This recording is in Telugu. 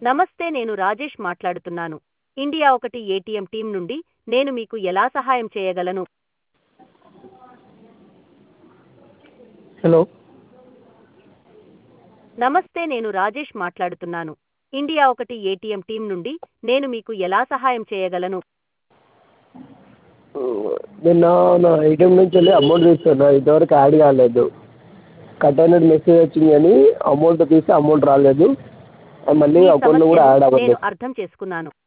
నమస్తే నేను రాజేష్ మాట్లాడుతున్నాను ఇండియా ఒకటి ఏటీఎం టీం నుండి నేను మీకు ఎలా సహాయం చేయగలను హలో నమస్తే నేను రాజేష్ మాట్లాడుతున్నాను ఇండియా ఒకటి ఏటీఎం టీం నుండి నేను మీకు ఎలా సహాయం చేయగలను నిన్న నా ఏటీఎం నుంచి వెళ్ళి అమౌంట్ తీసుకున్నా ఇంతవరకు యాడ్ కాలేదు కట్ అయినట్టు మెసేజ్ వచ్చింది కానీ అమౌంట్ తీస్తే అమౌంట్ రాలేదు అది మళ్ళీ మీ అకౌంట్లో కూడా యాడ్ సమస్యను అవ్వలేదు నేను అర్థం చేసుకున్నాను